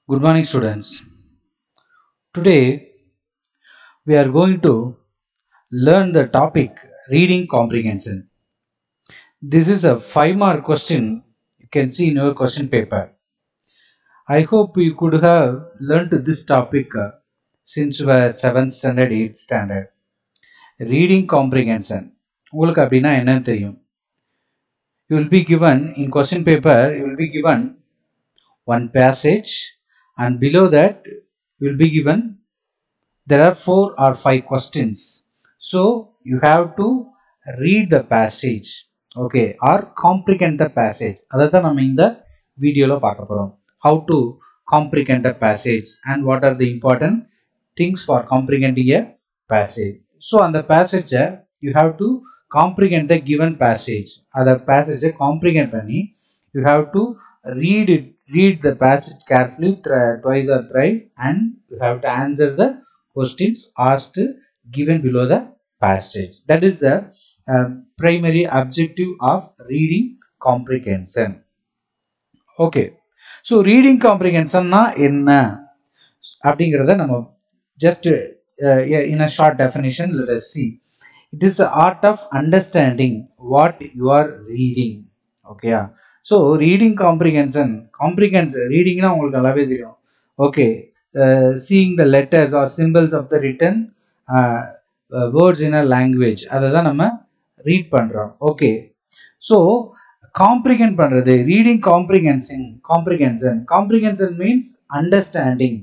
Good morning, students. Today we are going to learn the topic reading comprehension. This is a five mark question you can see in your question paper. I hope you could have learned this topic uh, since you were 7th standard, 8th standard. Reading comprehension. உங்களுக்கு அப்படின்னா என்னன்னு தெரியும் you will be given in question paper you will be given one passage and below that you will be given there are four or five questions so you have to read the passage okay or comprehend the passage அதை தான் நம்ம இந்த வீடியோவில் பார்க்க போகிறோம் how to comprehend the passage and what are the important things for comprehending a passage so அந்த passage you have to comprehend the given passage அதை passage comprehend பண்ணி you have to read it read the passage carefully thri- twice or thrice and you have to answer the questions asked given below the passage that is the uh, primary objective of reading comprehension okay so reading comprehensionனா என்ன அப்படிங்கிறத நம்ம just uh, in a short definition let us see it is the art of understanding what you are reading ஓகேயா so reading comprehension comprehension ரீடிங்னா உங்களுக்கு நல்லாவே தெரியும் okay seeing the letters are symbols of the written words in a language அதை தான் நம்ம read பண்ணுறோம் okay so comprehend பண்ணுறது reading comprehensing comprehension comprehension means understanding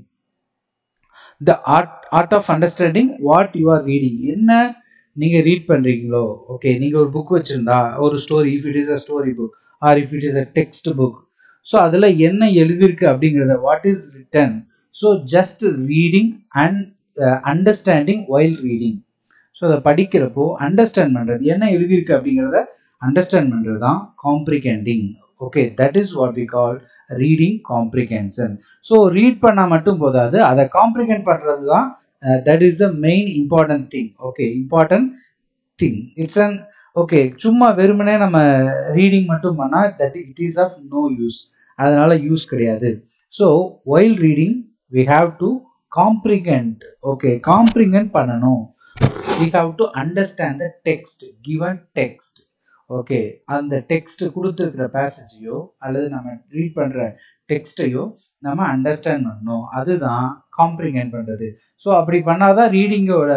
the art art of understanding what you are reading என்ன நீங்கள் read பண்ணுறீங்களோ okay நீங்கள் ஒரு புக் வச்சுருந்தா ஒரு story if it is a story book or if it is a text book so அதில் என்ன எழுதியிருக்கு அப்படிங்கிறத what is written so just reading and understanding while reading so அதை படிக்கிறப்போ அண்டர்ஸ்டாண்ட் பண்ணுறது என்ன எழுதியிருக்கு அப்படிங்கிறத அண்டர்ஸ்டாண்ட் பண்ணுறது தான் comprehending okay that is what we call reading comprehension so read பண்ணால் மட்டும் போதாது அதை காம்ப்ரிகெண்ட் பண்ணுறது தான் that is the main important thing okay important thing it's an okay சும்மா வெறுமனே நம்ம ரீடிங் மட்டும் பண்ணால் that it is of no use அதனால யூஸ் கிடையாது so while reading we have to comprehend okay comprehend பண்ணணும் we have to understand the text given text okay அந்த text கொடுத்துருக்கிற பேசேஜையோ அல்லது நம்ம ரீட் பண்ணுற டெக்ஸ்ட்டையோ நம்ம அண்டர்ஸ்டாண்ட் பண்ணணும் அதுதான் காம்ப்ரிஹெண்ட் பண்ணுறது ஸோ அப்படி பண்ணாதான் ரீடிங்கோட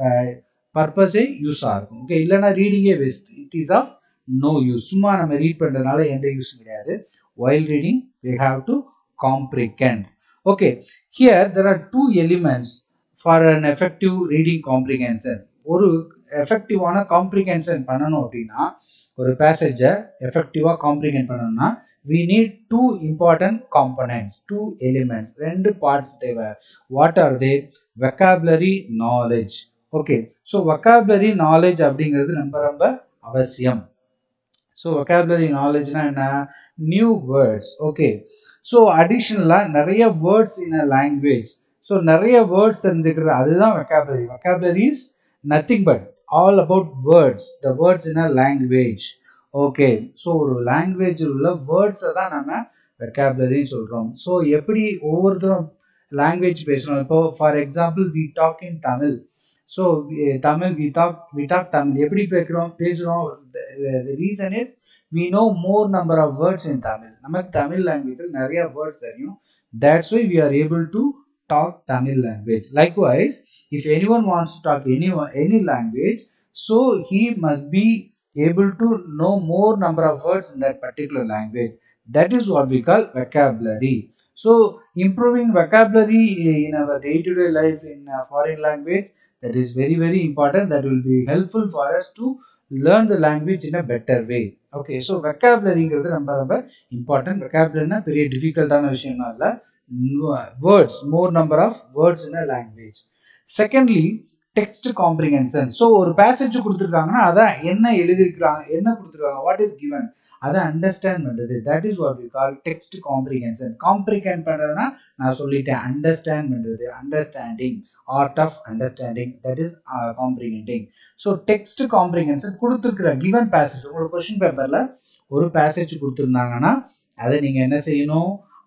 பர்பஸே யூஸாக இருக்கும் ஓகே இல்லைனா ரீடிங்கே waste it is of no use சும்மா நம்ம ரீட் பண்ணுறதுனால எந்த யூஸும் கிடையாது while reading we have to comprehend okay here there are two elements for an effective reading comprehension ஒரு எஃபெக்டிவான காம்ப்ரிஹென்ஷன் பண்ணணும் அப்படின்னா ஒரு பேசேஜை எஃபெக்டிவாக காம்ப்ரிஹென்ட் பண்ணணும்னா we need two important components two elements ரெண்டு பார்ட்ஸ் தேவை what are they vocabulary knowledge okay so vocabulary knowledge அப்படிங்கிறது ரொம்ப ரொம்ப அவசியம் ஸோ வெக்காபுலரி நாலேஜ்னா என்ன நியூ வேர்ட்ஸ் ஓகே ஸோ அடிஷ்னலாக நிறைய words in a language so நிறைய வேர்ட்ஸ் தெரிஞ்சுக்கிறது அதுதான் vocabulary vocabulary is nothing but all about words the words in a language okay so ஒரு லாங்குவேஜில் உள்ள வேர்ட்ஸை தான் நம்ம வெக்காபுலரின்னு சொல்கிறோம் ஸோ எப்படி ஒவ்வொருத்தரும் லாங்குவேஜ் பேசுகிறோம் இப்போ for example we talk in Tamil so Tamil we talk we talk Tamil எப்படி பேசுகிறோம் பேசுகிறோம் reason is we know more number of words in Tamil நமக்கு தமிழ் லாங்குவேஜில் நிறைய வேர்ட்ஸ் தெரியும் that's why we are able to talk Tamil language. Likewise, if anyone wants to talk any any language, so he must be able to know more number of words in that particular language. That is what we call vocabulary. So, improving vocabulary in our day-to-day life in a foreign language that is very very important. That will be helpful for us to learn the language in a better way. Okay so வெக்காபுலரிங்கிறது ரொம்ப ரொம்ப important வெக்காபுலரினா பெரிய டிஃபிகல்ட்டான விஷயம்லாம் இல்லை words more number of words in a language secondly text comprehension so ஒரு passage கொடுத்துருக்காங்கன்னா அதான் என்ன எழுதியிருக்கிறாங்க என்ன கொடுத்துருக்காங்க வாட் இஸ் கிவன் அதை அண்டர்ஸ்டாண்ட் பண்ணுறது that is what we call text comprehension comprehend பண்ணுறதுனா நான் சொல்லிட்டேன் அண்டர்ஸ்டாண்ட் பண்ணுறது understanding art of understanding that is comprehending so text comprehension கொடுத்துருக்குற கிவன் பேசேஜ் உங்களோட கொஷின் பேப்பரில் ஒரு பேசேஜ் கொடுத்துருந்தாங்கன்னா அதை நீங்கள் என்ன செய்யணும்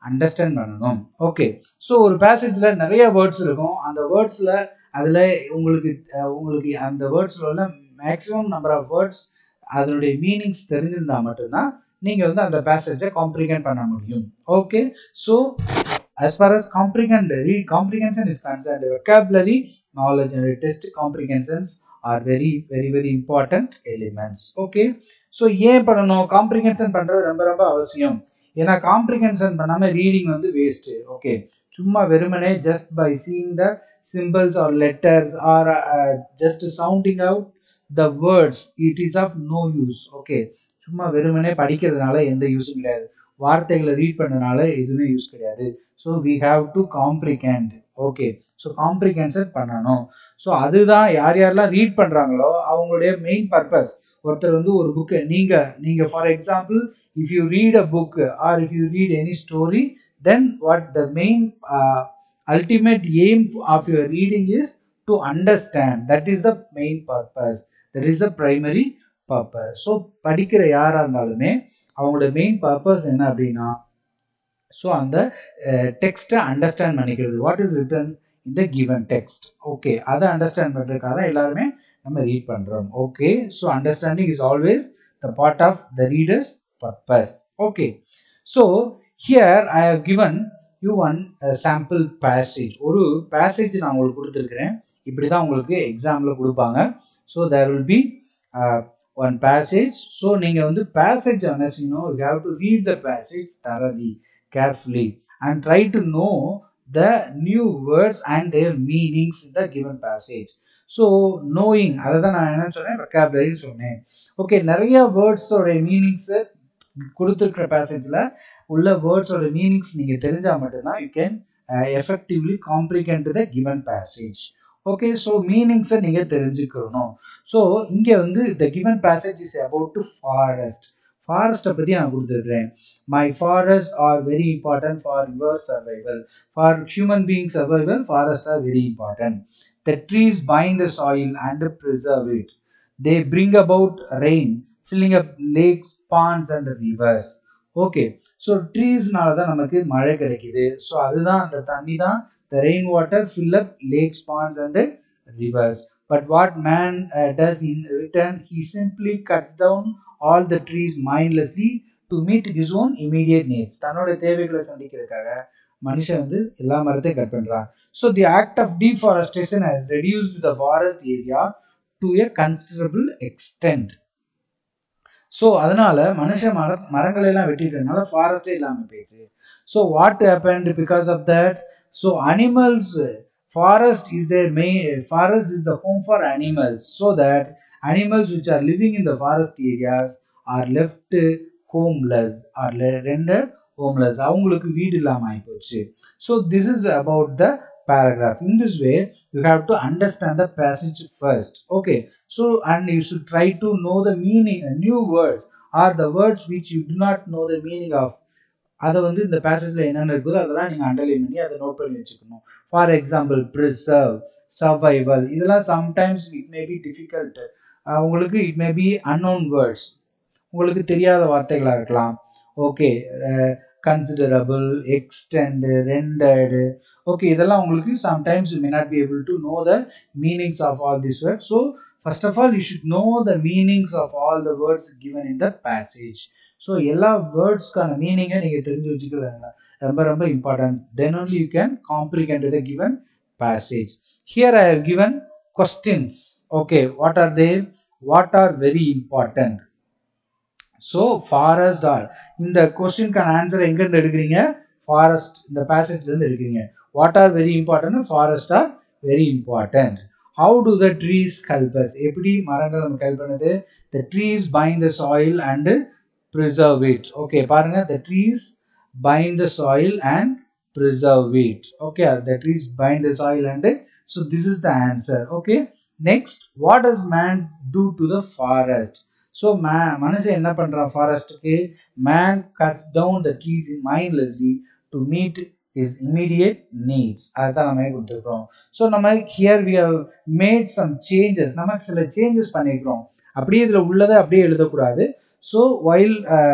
அண்டர்ஸ்டாண்ட் பண்ணணும் ஓகே ஸோ ஒரு பேசேஜில் நிறைய வேர்ட்ஸ் இருக்கும் அந்த வேர்ட்ஸில் அதில் உங்களுக்கு அஹ், உங்களுக்கு அந்த வேர்ட்ஸில் உள்ள மேக்ஸிமம் நம்பர் ஆஃப் வேர்ட்ஸ் அதனுடைய மீனிங்ஸ் தெரிஞ்சிருந்தா மட்டும்தான் நீங்கள் வந்து அந்த பேசேஜை காம்ப்ரிகெண்ட் பண்ண முடியும் okay so as far as comprehend read comprehension is concerned vocabulary knowledge and test comprehensions are very very very important elements okay so ஏன் பண்ணணும் காம்ப்ரிஹென்ஷன் பண்ணுறது ரொம்ப ரொம்ப அவசியம் ஏன்னா காம்ப்ரிஹென்ஷன் பண்ணாமல் ரீடிங் வந்து வேஸ்ட்டு ஓகே சும்மா வெறுமனே just by seeing the symbols or letters or just sounding out the words it is of no use okay சும்மா வெறுமனே படிக்கிறதுனால எந்த யூஸும் கிடையாது வார்த்தைகளை ரீட் பண்ணனால எதுவுமே யூஸ் கிடையாது so we have to comprehend okay so comprehension பண்ணணும் ஸோ அதுதான் யார் யாரெல்லாம் ரீட் பண்ணுறாங்களோ அவங்களுடைய மெயின் பர்பஸ் ஒருத்தர் வந்து ஒரு புக்கு நீங்கள் நீங்கள் for example if you read a book or if you read any story then what the main ultimate aim of your reading is to understand that is the main purpose that is the primary purpose so படிக்கிற யாராக இருந்தாலுமே அவங்களோட main purpose என்ன அப்படின்னா so அந்த டெக்ஸ்ட்டை understand பண்ணிக்கிறது what is written இந்த கிவன் டெக்ஸ்ட் ஓகே அதை அண்டர்ஸ்டாண்ட் பண்ணுறதுக்காக தான் எல்லாருமே நம்ம ரீட் பண்ணுறோம் okay so understanding is always the part of the reader's purpose okay so here I have given you one sample passage ஒரு பேசேஜ் நான் உங்களுக்கு கொடுத்துருக்குறேன் இப்படி தான் உங்களுக்கு எக்ஸாமில் கொடுப்பாங்க so there will be one passage so நீங்கள் வந்து பேசேஜ் என்ன செய்யணும் you have to read the passage thoroughly carefully and try to know the new words and their meanings in the given passage so knowing அதை தான் நான் என்ன சொன்னேன் வெக்காபுலரின்னு சொன்னேன் ஓகே நிறைய வேர்ட்ஸோட மீனிங்ஸு கொடுத்துருக்கிற பேசேஜில் உள்ள வேர்ட்ஸோட மீனிங்ஸ் நீங்கள் தெரிஞ்சால் மட்டும்தான் you can effectively comprehend the given passage okay so மீனிங்ஸை நீங்கள் தெரிஞ்சுக்கணும் ஸோ இங்கே வந்து the given passage is about to forest ஃபாரஸ்ட்டை பற்றி நான் கொடுத்துருக்குறேன் my forest are very important for your survival for human being survival forest are very important the trees bind the soil and preserve it they bring about rain filling up lakes ponds and rivers okay so ட்ரீஸ்னால தான் நமக்கு மழை கிடைக்குது so அதுதான் அந்த தண்ணி தான் the rain water fill up lakes ponds and rivers but what man does in return he simply cuts down all the trees mindlessly to meet his own immediate needs தன்னோட தேவைகளை சந்திக்கிறதுக்காக மனுஷன் வந்து எல்லா மரத்தையும் கட் பண்றான் so the act of deforestation has reduced the forest area to a considerable extent so அதனால மனுஷன் மர மரங்களை எல்லாம் வெட்டிட்டதுனால ஃபாரஸ்டே இல்லாமல் போயிடுச்சு so what happened because of that so animals forest is their main forest is the home for animals so that animals which are living in the forest areas are left homeless are rendered homeless அவங்களுக்கு வீடு இல்லாமல் ஆகிப்போச்சு so this is about the paragraph in this way you have to understand the passage first okay so and you should try to know the meaning uh, new words are the words which you do not know the meaning of அதை வந்து இந்த பேசேஜில் என்னென்ன இருக்குதோ அதெல்லாம் நீங்கள் underline பண்ணி அதை note பண்ணி வச்சுக்கணும் ஃபார் எக்ஸாம்பிள் ப்ரிசர்வ் சர்வைவல் இதெல்லாம் sometimes it may be difficult உங்களுக்கு it may be unknown words உங்களுக்கு தெரியாத வார்த்தைகளாக இருக்கலாம் okay considerable extent rendered okay இதெல்லாம் உங்களுக்கு sometimes you may not be able to know the meanings of all this word so first of all you should know the meanings of all the words given in the passage so எல்லா வேர்ட்ஸ்க்கான மீனிங்கை நீங்கள் தெரிஞ்சு வச்சுக்கிறது ரொம்ப ரொம்ப important then only you can comprehend the given passage here I have given questions okay what are they what are very important so forest are இந்த கொஸ்டின்கான answer எங்கேருந்து எடுக்கிறீங்க ஃபாரஸ்ட் இந்த பேசேஜ்லேருந்து எடுக்கிறீங்க what are very important forest are very important how do the trees help us எப்படி மரங்கள் நமக்கு help பண்ணுது the trees bind the soil and preserve it okay பாருங்க the trees bind the soil and preserve it okay the trees bind the soil and So this is the answer. Okay. Next, what does man do to the forest? So man, மனுஷன் என்ன பண்றான் ஃபாரஸ்ட்டுக்கு man cuts down the trees in mindlessly to meet is immediate needs அதுதான் நம்ம கொடுத்துருக்கோம் so நம்ம here we have made some changes நம்ம சில சேஞ்சஸ் பண்ணியிருக்கிறோம் அப்படியே இதில் உள்ளதை அப்படியே எழுதக்கூடாது so while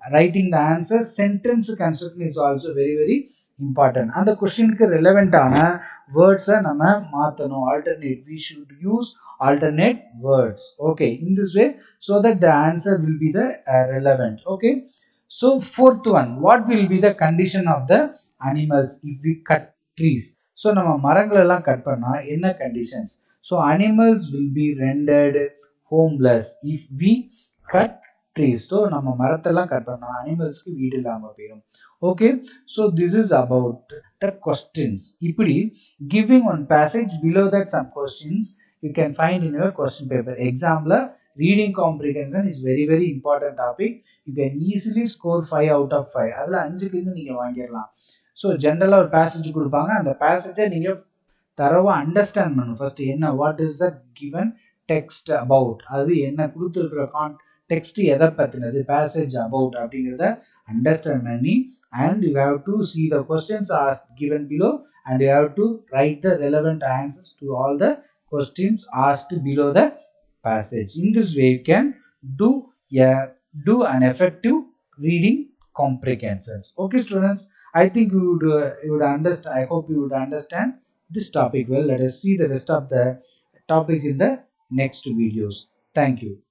writing the answer sentence construction is also very very important அந்த கொஸ்டினுக்கு ரெலவெண்டான வேர்ட்ஸை நம்ம மாற்றணும் alternate we should use alternate words okay in this way so that the answer will be the uh, relevant okay so fourth one what will be the condition of the animals if we cut trees so நம்ம மரங்கள் எல்லாம் cut பண்ணா என்ன conditions so animals will be rendered homeless if we cut trees so நம்ம மரத்தெல்லாம் cut பண்ணா அனிமல்ஸ்க்கு வீடு இல்லாமல் போயிடும் okay so this is about the questions இப்படி giving one passage below that some questions you can find in your question paper எக்ஸாமில் reading comprehension is very very important topic you can easily score five out of five அதில் அஞ்சுலேருந்து நீங்கள் வாங்கிடலாம் so ஜென்ரலாக ஒரு passage கொடுப்பாங்க அந்த பேசேஜை நீங்கள் தரவாக அண்டர்ஸ்டாண்ட் பண்ணணும் ஃபர்ஸ்ட் என்ன what is the given text about அது என்ன கொடுத்துருக்குற கான் டெக்ஸ்ட் எதை பற்றினது பேசேஜ் அபவுட் அப்படிங்கிறத அண்டர்ஸ்டாண்ட் பண்ணி and you have to see the questions are given below and you have to write the relevant answers to all the questions asked below the passage in this way you can do a do an effective reading comprehensions okay students i think you would uh, you would understand i hope you would understand this topic well let us see the rest of the topics in the next videos thank you